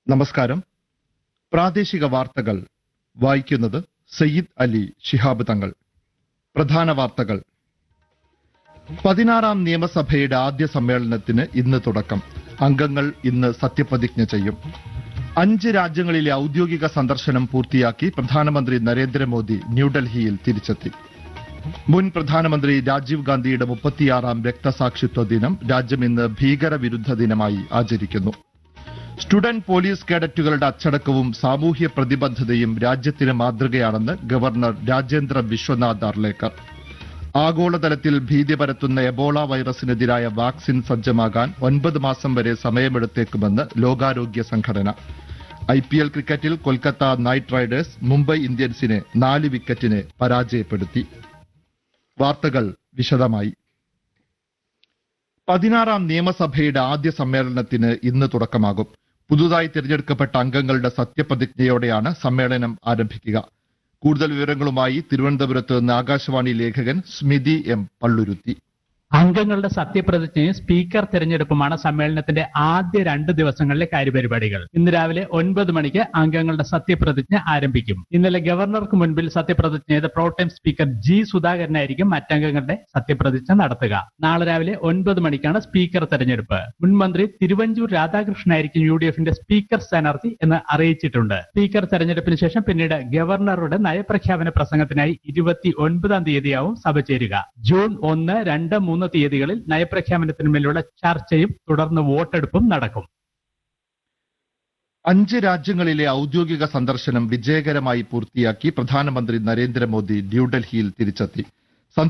നമസ്കാരം പ്രാദേശിക വാർത്തകൾ വായിക്കുന്നത് സയ്യിദ് അലി ശിഹാബ് തങ്ങൾ പ്രധാന വാർത്തകൾ പതിനാറാം നിയമസഭയുടെ ആദ്യ സമ്മേളനത്തിന് ഇന്ന് തുടക്കം അംഗങ്ങൾ ഇന്ന് സത്യപ്രതിജ്ഞ ചെയ്യും അഞ്ച് രാജ്യങ്ങളിലെ ഔദ്യോഗിക സന്ദർശനം പൂർത്തിയാക്കി പ്രധാനമന്ത്രി നരേന്ദ്രമോദി ന്യൂഡൽഹിയിൽ തിരിച്ചെത്തി മുൻ പ്രധാനമന്ത്രി രാജീവ് ഗാന്ധിയുടെ മുപ്പത്തിയാറാം രക്തസാക്ഷിത്വ ദിനം രാജ്യം ഇന്ന് ഭീകരവിരുദ്ധ ദിനമായി ആചരിക്കുന്നു സ്റ്റുഡന്റ് പോലീസ് കേഡറ്റുകളുടെ അച്ചടക്കവും സാമൂഹ്യ പ്രതിബദ്ധതയും രാജ്യത്തിന് മാതൃകയാണെന്ന് ഗവർണർ രാജേന്ദ്ര വിശ്വനാഥ് അർലേക്കർ ആഗോളതലത്തിൽ ഭീതി പരത്തുന്ന എബോള വൈറസിനെതിരായ വാക്സിൻ സജ്ജമാകാൻ ഒൻപത് മാസം വരെ സമയമെടുത്തേക്കുമെന്ന് ലോകാരോഗ്യ സംഘടന ഐ പി എൽ ക്രിക്കറ്റിൽ കൊൽക്കത്ത നൈറ്റ് റൈഡേഴ്സ് മുംബൈ ഇന്ത്യൻസിനെ നാല് വിക്കറ്റിന് പരാജയപ്പെടുത്തി വാർത്തകൾ വിശദമായി പതിനാറാം നിയമസഭയുടെ ആദ്യ സമ്മേളനത്തിന് ഇന്ന് തുടക്കമാകും പുതുതായി തിരഞ്ഞെടുക്കപ്പെട്ട അംഗങ്ങളുടെ സത്യപ്രതിജ്ഞയോടെയാണ് സമ്മേളനം ആരംഭിക്കുക കൂടുതൽ വിവരങ്ങളുമായി തിരുവനന്തപുരത്ത് നിന്ന് ആകാശവാണി ലേഖകൻ സ്മിതി എം പള്ളുരുത്തി അംഗങ്ങളുടെ സത്യപ്രതിജ്ഞയും സ്പീക്കർ തെരഞ്ഞെടുപ്പുമാണ് സമ്മേളനത്തിന്റെ ആദ്യ രണ്ട് ദിവസങ്ങളിലെ കാര്യപരിപാടികൾ ഇന്ന് രാവിലെ ഒൻപത് മണിക്ക് അംഗങ്ങളുടെ സത്യപ്രതിജ്ഞ ആരംഭിക്കും ഇന്നലെ ഗവർണർക്ക് മുൻപിൽ സത്യപ്രതിജ്ഞ ചെയ്ത പ്രോട്ടൈം സ്പീക്കർ ജി സുധാകരനായിരിക്കും മറ്റംഗങ്ങളുടെ സത്യപ്രതിജ്ഞ നടത്തുക നാളെ രാവിലെ ഒൻപത് മണിക്കാണ് സ്പീക്കർ തെരഞ്ഞെടുപ്പ് മുൻ മന്ത്രി തിരുവഞ്ചൂർ രാധാകൃഷ്ണനായിരിക്കും യു ഡി എഫിന്റെ സ്പീക്കർ സ്ഥാനാർത്ഥി എന്ന് അറിയിച്ചിട്ടുണ്ട് സ്പീക്കർ തെരഞ്ഞെടുപ്പിന് ശേഷം പിന്നീട് ഗവർണറുടെ നയപ്രഖ്യാപന പ്രസംഗത്തിനായി ഇരുപത്തി ഒൻപതാം തീയതിയാവും സഭ ചേരുക ജൂൺ ഒന്ന് രണ്ട് മൂന്ന് തീയതികളിൽ നയപ്രഖ്യാപനത്തിന്മേലുള്ള ചർച്ചയും തുടർന്ന് വോട്ടെടുപ്പും നടക്കും അഞ്ച് രാജ്യങ്ങളിലെ ഔദ്യോഗിക സന്ദർശനം വിജയകരമായി പൂർത്തിയാക്കി പ്രധാനമന്ത്രി നരേന്ദ്രമോദി ന്യൂഡൽഹിയിൽ തിരിച്ചെത്തി